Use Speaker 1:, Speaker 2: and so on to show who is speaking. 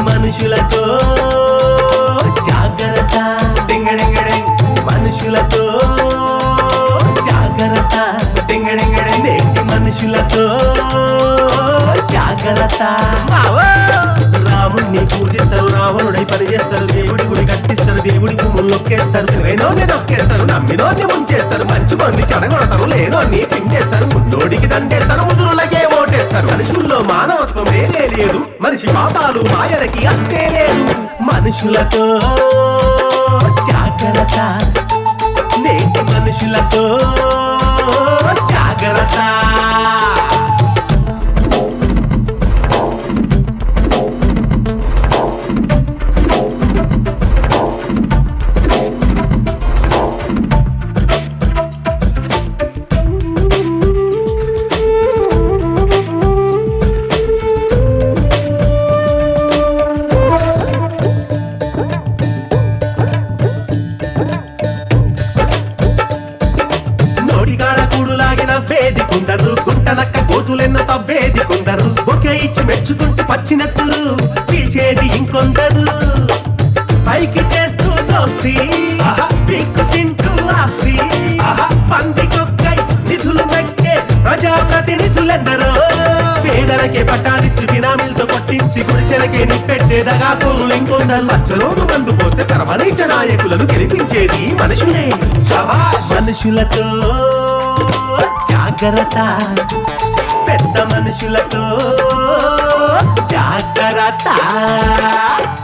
Speaker 1: మనుషులతో జాగ్రత్త డింగడింగడింగ్ మనుషులతో జాగ్రత్త డింగడింగడింగ్ నేటి మనుషులతో జాగ్రత్త రాముణ్ణి పూజిస్తారు రావణుడై పనిచేస్తారు దేవుడి గుడి కట్టిస్తారు దేవుడి భూములు నొక్కేస్తారు లేనోని నొక్కేస్తారు నమ్మినోని ముంచేస్తారు మంచి కొన్ని చెడగొడతారు లేనోని పిండేస్తారు ముందోడికి దండేస్తారు ముసురులకే ఓటేస్తారు మనుషుల్లో మానవత్వమే లేదు మనిషి పాపాలు మాయలకి అంతే లేదు మనుషులతో జాగ్రత్త నేటి మనుషులతో జాగ్రత్త నోటికాడ కూడులాగిన వేది కుందరు గుంటనక్క కోతులెన్న తవ్వేది కొందరు ఒకే ఇచ్చి మెచ్చుకుంటూ పచ్చినెత్తురు పీల్చేది ఇంకొందరు పైకి చేస్తూ దోస్తి పీక్కు తింటూ ఆస్తి పందికొక్కై నిధులు మెక్కే ప్రజాప్రతినిధులెందరో పేదలకే పట్టాలిచ్చి బినామీలతో కొట్టించి గుడిసెలకే నిప్పెట్టే దగాకోరులు ఇంకొందరు లక్షలోను మందు పోస్తే పరమనైచ నాయకులను గెలిపించేది మనుషులే మనుషులతో జాగ్రత్త పెద్ద మనుషులతో జాగ్రత్త